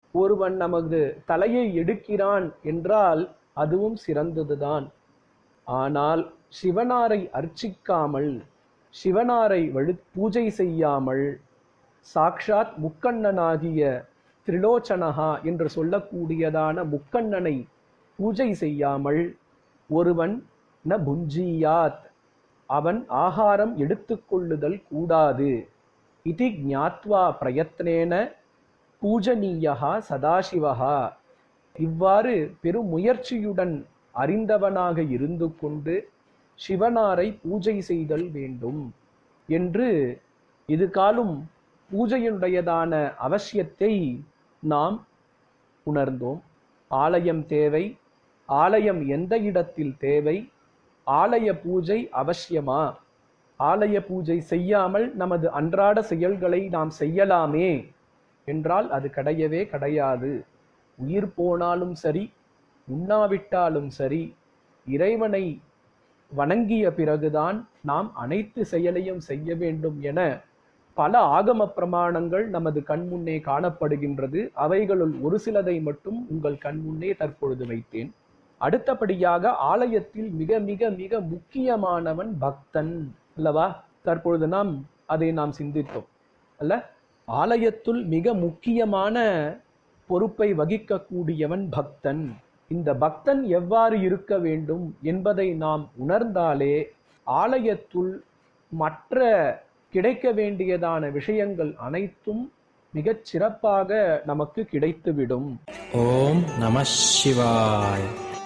ஒருவன் நமது தலையை எடுக்கிறான் என்றால் அதுவும் சிறந்ததுதான் ஆனால் சிவனாரை அர்ச்சிக்காமல் சிவனாரை வழி பூஜை செய்யாமல் சாக்ஷாத் முக்கண்ணனாகிய திரிலோச்சனஹா என்று சொல்லக்கூடியதான முக்கண்ணனை பூஜை செய்யாமல் ஒருவன் ந புஞ்சியாத் அவன் ஆகாரம் எடுத்துக்கொள்ளுதல் கூடாது இதி ஞாத்வா பிரயத்னேன பூஜனீயா சதாசிவஹா இவ்வாறு பெரும் முயற்சியுடன் அறிந்தவனாக இருந்து கொண்டு சிவனாரை பூஜை செய்தல் வேண்டும் என்று இது காலும் பூஜையினுடையதான அவசியத்தை நாம் உணர்ந்தோம் ஆலயம் தேவை ஆலயம் எந்த இடத்தில் தேவை ஆலய பூஜை அவசியமா ஆலய பூஜை செய்யாமல் நமது அன்றாட செயல்களை நாம் செய்யலாமே என்றால் அது கிடையவே கிடையாது உயிர் போனாலும் சரி உண்ணாவிட்டாலும் சரி இறைவனை வணங்கிய பிறகுதான் நாம் அனைத்து செயலையும் செய்ய வேண்டும் என பல ஆகம பிரமாணங்கள் நமது கண்முன்னே காணப்படுகின்றது அவைகளுள் ஒரு சிலதை மட்டும் உங்கள் கண்முன்னே தற்பொழுது வைத்தேன் அடுத்தபடியாக ஆலயத்தில் மிக மிக மிக முக்கியமானவன் பக்தன் அல்லவா தற்பொழுது நாம் அதை நாம் சிந்தித்தோம் அல்ல ஆலயத்துள் மிக முக்கியமான பொறுப்பை வகிக்கக்கூடியவன் பக்தன் இந்த பக்தன் எவ்வாறு இருக்க வேண்டும் என்பதை நாம் உணர்ந்தாலே ஆலயத்துள் மற்ற கிடைக்க வேண்டியதான விஷயங்கள் அனைத்தும் மிகச் சிறப்பாக நமக்கு கிடைத்துவிடும் ஓம் நம சிவாய்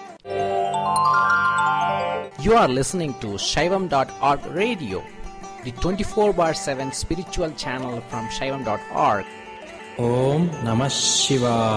You are listening to Shaivam.org radio, the 24 bar 7 spiritual channel from Shaivam.org. ஓம் நம சிவாய்